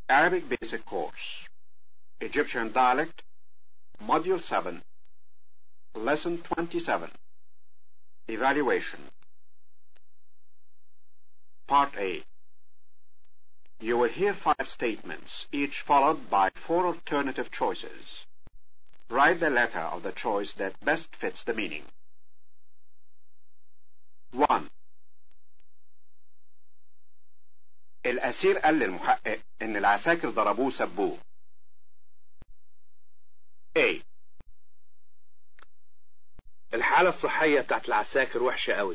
Arabic Basic Course, Egyptian Dialect, Module 7, Lesson 27, Evaluation. Part A. You will hear five statements, each followed by four alternative choices. Write the letter of the choice that best fits the meaning. 1. الأسير قال للمحقق إن العساكر ضربوه وسبوه. A. الحالة الصحية بتاعت العساكر وحشة قوي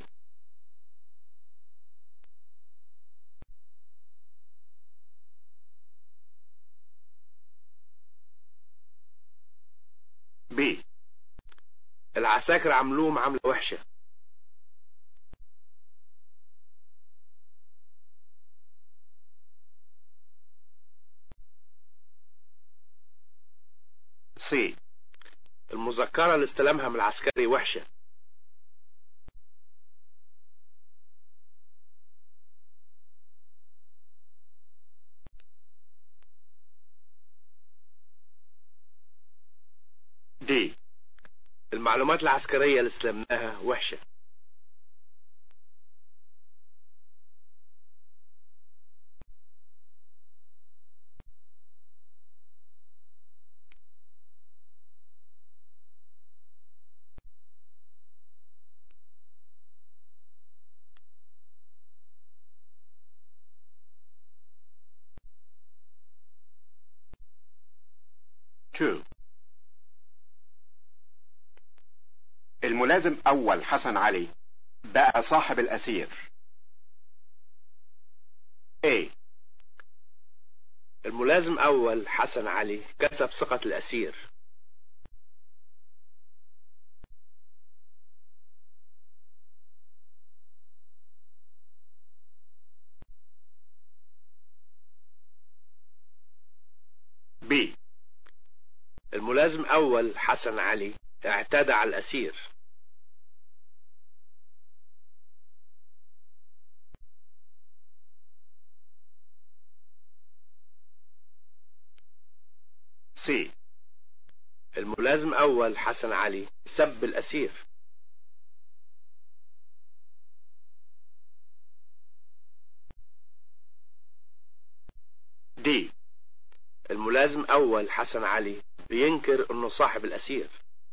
B. العساكر عملوه معاملة وحشة C. المذكرة اللي استلمها من العسكري وحشة D. المعلومات العسكرية اللي استلمناها وحشة Two. الملازم أول حسن علي بقى صاحب الأسير. A. الملازم أول حسن علي كسب ثقة الأسير B. الملازم أول حسن علي اعتدى على الأسير C. الملازم أول حسن علي سب الأسير D. الملازم أول حسن علي بينكر إنه صاحب الأسير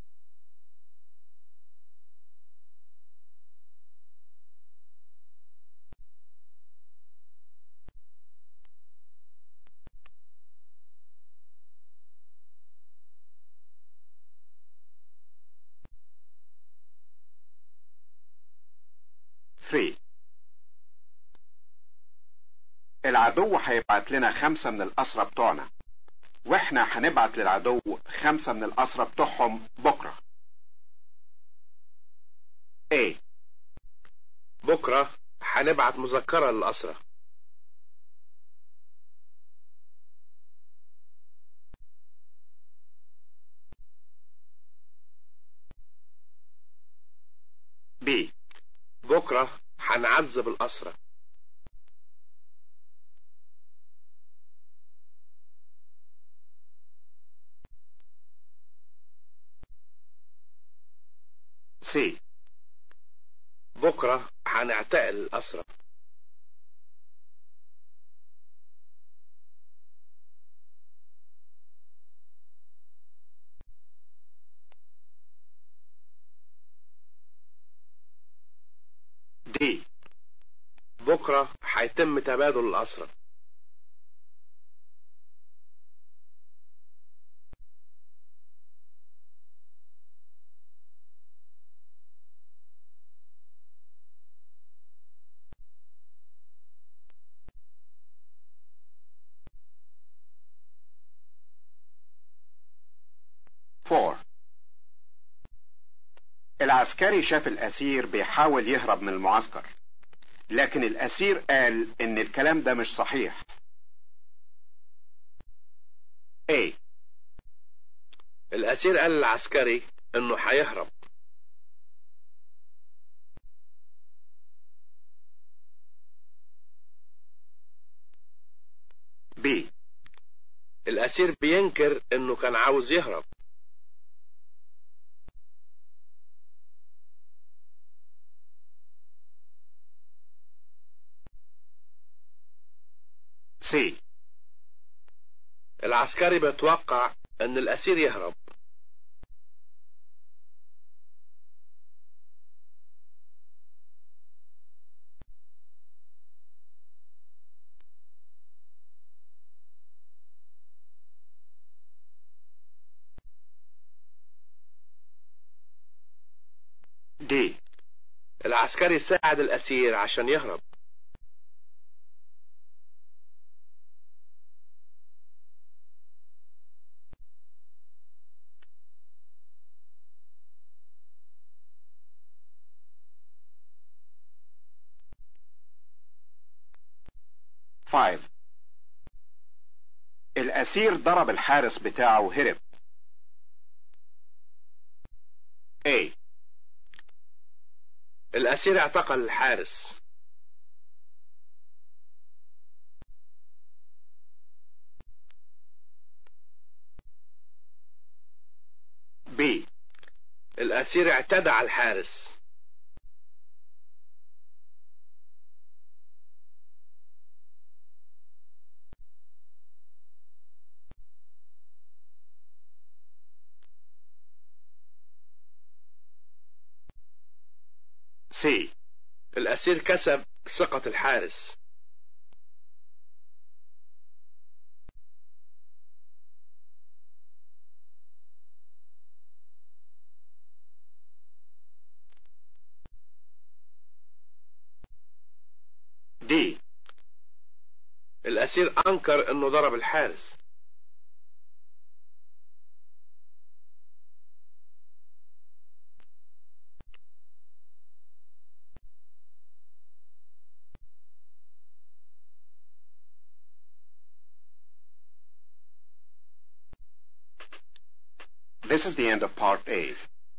Three. العدو هيبعت لنا خمسة من الأسرى بتوعنا واحنا هنبعت للعدو خمسة من الأسرى بتوعهم بكرة. A. بكرة هنبعت مذكرة للأسرة B. بكرة هنعذب الأسرة C. بكرة هنعتقل الأسرة D. بكرة هيتم تبادل الأسرة Four. العسكري شاف الأسير بيحاول يهرب من المعسكر لكن الأسير قال إن الكلام ده مش صحيح. A. الأسير قال للعسكري إنه هيهرب B. الأسير بينكر إنه كان عاوز يهرب C. العسكري بيتوقع إن الأسير يهرب D. العسكري ساعد الأسير عشان يهرب Five. الأسير ضرب الحارس بتاعه وهرب. A. الأسير اعتقل الحارس B. الأسير اعتدى على الحارس C. الأسير كسب ثقة الحارس D. الأسير أنكر إنه ضرب الحارس This is the end of Part A.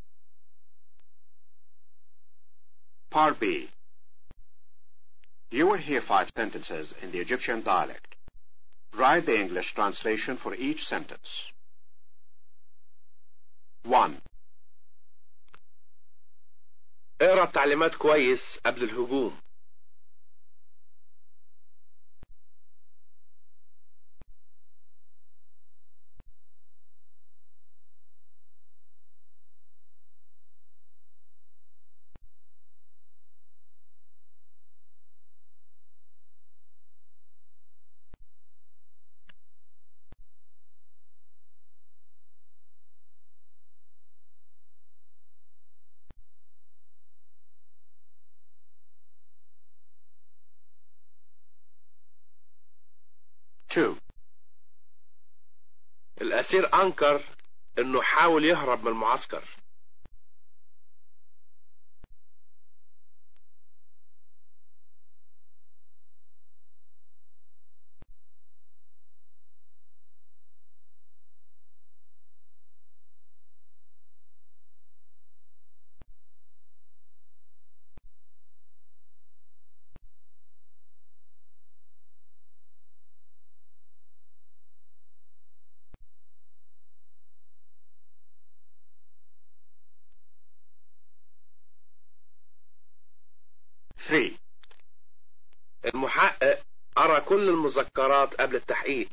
Part B. You will hear five sentences in the Egyptian dialect. Write the English translation for each sentence. 1. اقرا التعليمات كويس قبل الهجوم Two. الأسير أنكر إنه حاول يهرب من المعسكر Three. المحقق قرا كل المذكرات قبل التحقيق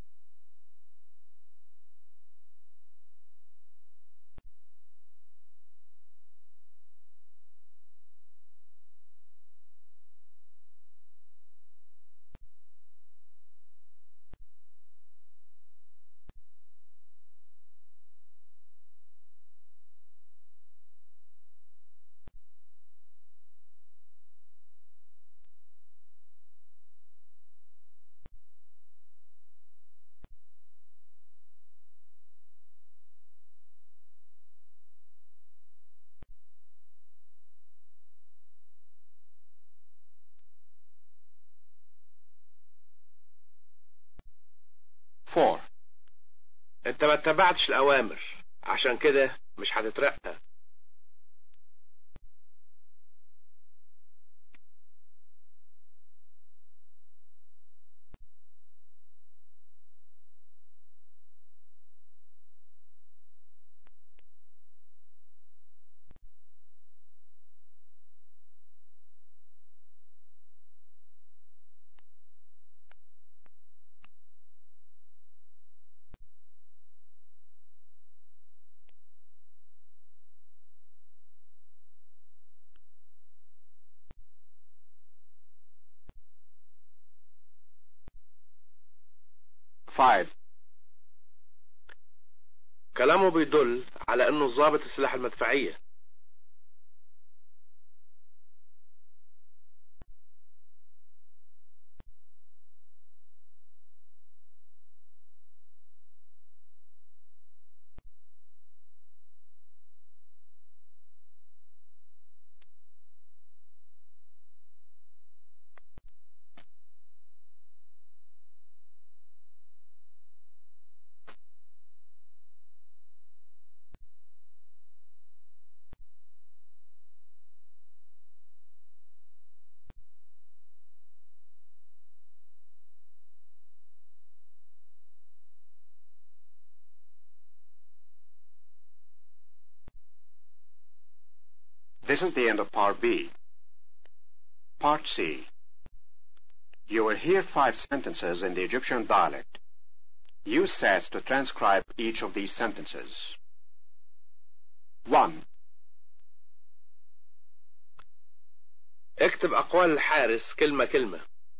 Four. انت ما اتبعتش الأوامر عشان كده مش هتترقى 5. كلامه بيدل على انه ضابط السلاح المدفعية This is the end of Part B. Part C. You will hear five sentences in the Egyptian dialect. Use sets to transcribe each of these sentences. 1. اكتب اقوال الحارس كلمة كلمة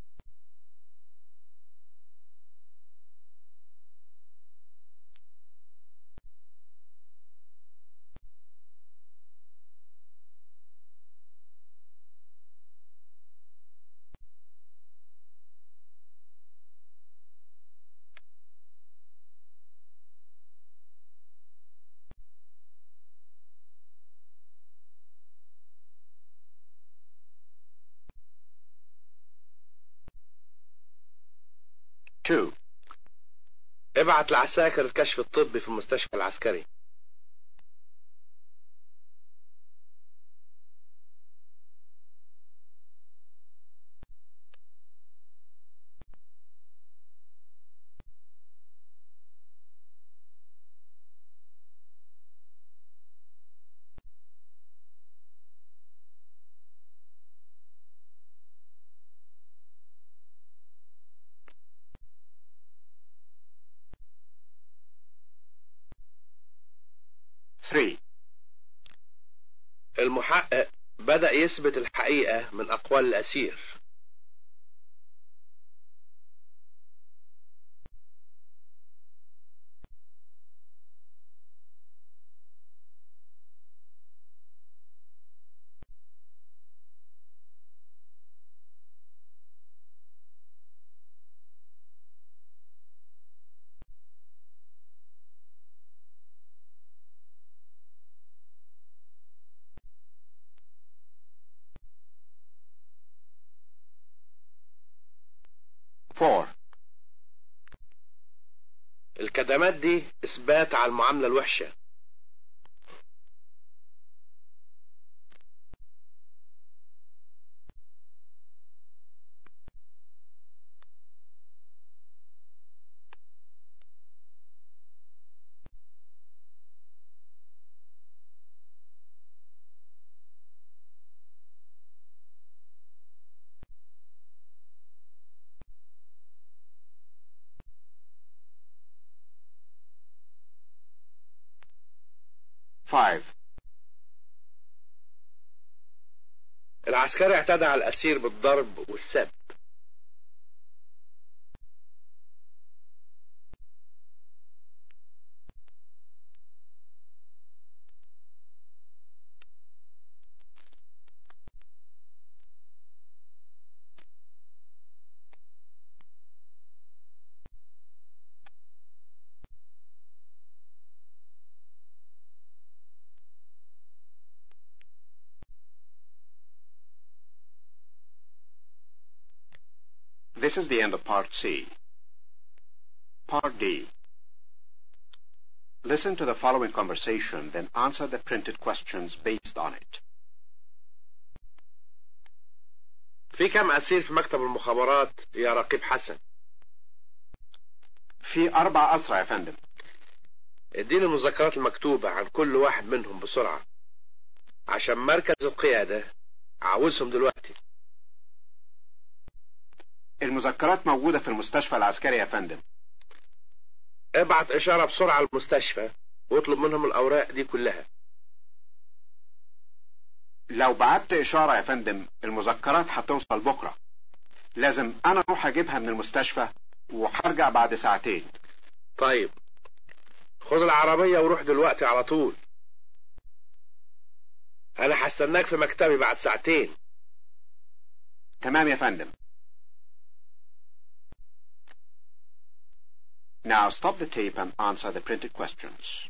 Two. ابعت العساكر الكشف الطبي في المستشفى العسكري Three. المحقق بدأ يثبت الحقيقة من أقوال الأسير Four. الكدمات دي إثبات على المعاملة الوحشة Five. العسكري اعتدى على الأسير بالضرب والسب This is the end of Part C. Part D. Listen to the following conversation, then answer the printed questions based on it. في كم أسير في مكتب المخابرات يا رقيب حسن في أربع أسرى يا فندم اديني المذكرات المكتوبة عن كل واحد منهم بسرعة عشان مركز القيادة عاوزهم دلوقتي المذكرات موجودة في المستشفى العسكري يا فندم ابعت إشارة بسرعة للمستشفى واطلب منهم الأوراق دي كلها لو بعت إشارة يا فندم المذكرات هتوصل بكرة لازم أنا أروح أجيبها من المستشفى وهرجع بعد ساعتين طيب خد العربية وروح دلوقتي على طول انا هستناك في مكتبي بعد ساعتين تمام يا فندم Now stop the tape and answer the printed questions.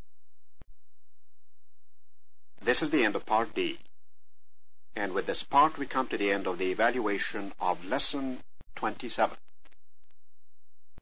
This is the end of part D. And with this part we come to the end of the evaluation of lesson 27.